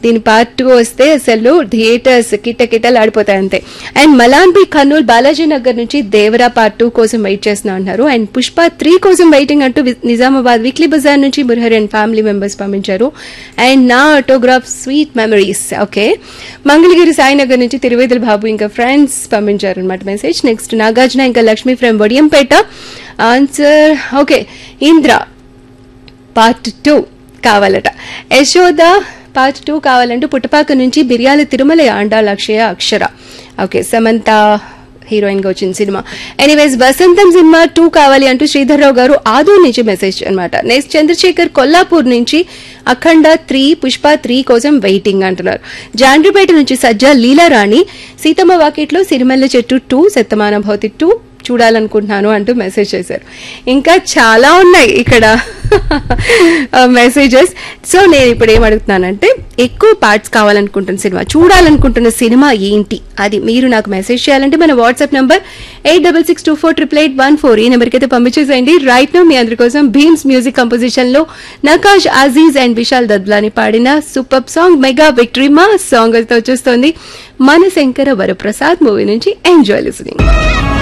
దీని part two వస్తే అసలు థియేటర్స్ కిట్ట కిట్టలు ఆడిపోతాయి అంతే అండ్ మలాన్ బి కర్నూలు బాలాజీ నగర్ నుంచి దేవరా పార్ట్ టూ కోసం వెయిట్ చేస్తున్నా అంటున్నారు అండ్ పుష్ప త్రీ కోసం వెయిటింగ్ అంటూ వి- నిజామాబాద్ వీక్లీ బజార్ నుంచి మురహరి అండ్ ఫ్యామిలీ మెంబర్స్ పంపించారు అండ్ నా autograph sweet memories okay Mangalagiri Sainagar నుంచి తిరువేదుల బాబు ఇంకా ఫ్రెండ్స్ పంపించారు అనమాట మెసేజ్ నెక్స్ట్ నాగార్జున ఇంకా Lakshmi from Vadiyampeta answer okay Indra part two కావాలట యశోద పార్ట్ టూ కావాలంటూ పుట్టపాక నుంచి బిర్యాల తిరుమల ఆండాల అక్షయ అక్షర ఓకే సమంత హీరోయిన్ గా వచ్చిన సినిమా ఎనీవేస్ వసంతం సినిమా టూ కావాలి అంటూ శ్రీధర్రావు గారు ఆదూర్ నుంచి మెసేజ్ అనమాట నెక్స్ట్ చంద్రశేఖర్ కొల్లాపూర్ నుంచి అఖండ త్రీ పుష్ప త్రీ కోసం వెయిటింగ్ అంటున్నారు జాండ్రిపేట నుంచి సజ్జా లీలారాణి సీతమ్మ వాకిట్లో సిరిమల్ల చెట్టు టూ శతమాన భౌతి టూ చూడాలనుకుంటున్నాను అంటూ మెసేజ్ చేశారు ఇంకా చాలా ఉన్నాయి ఇక్కడ మెసేజెస్ సో నేను ఇప్పుడు ఏం అడుగుతున్నానంటే ఎక్కువ పార్ట్స్ కావాలనుకుంటున్న సినిమా చూడాలనుకుంటున్న సినిమా ఏంటి అది మీరు నాకు మెసేజ్ చేయాలంటే మన WhatsApp number eight double six two four triple eight one four ఈ నెంబర్కి అయితే పంపించేసేయండి రైట్ నో మీ అందరి కోసం భీమ్స్ మ్యూజిక్ కంపోజిషన్ లో నకాష్ అజీజ్ అండ్ విశాల్ దద్లాని పాడిన సూపర్ సాంగ్ మెగా విక్టరీ మా సాంగ్ అయితే వచ్చేస్తుంది మన శంకర వరప్రసాద్ మూవీ నుంచి ఎంజాయ్ లిసనింగ్